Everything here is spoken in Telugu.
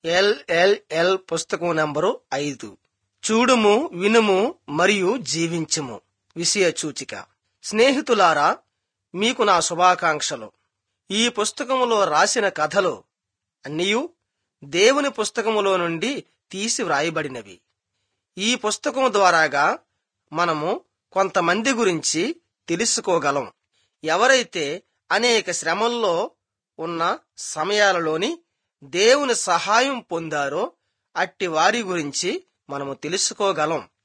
ఎల్ఎల్ఎల్ పుస్తకం నంబరు ఐదు చూడుము వినుము మరియు జీవించుము విషయ సూచిక స్నేహితులారా మీకు నా శుభాకాంక్షలు ఈ పుస్తకములో రాసిన కథలు అన్నియు దేవుని పుస్తకములో నుండి తీసి వ్రాయబడినవి ఈ పుస్తకం ద్వారాగా మనము కొంతమంది గురించి తెలుసుకోగలం ఎవరైతే అనేక శ్రమల్లో ఉన్న సమయాలలోని దేవుని సహాయం పొందారో అట్టి వారి గురించి మనము తెలుసుకోగలం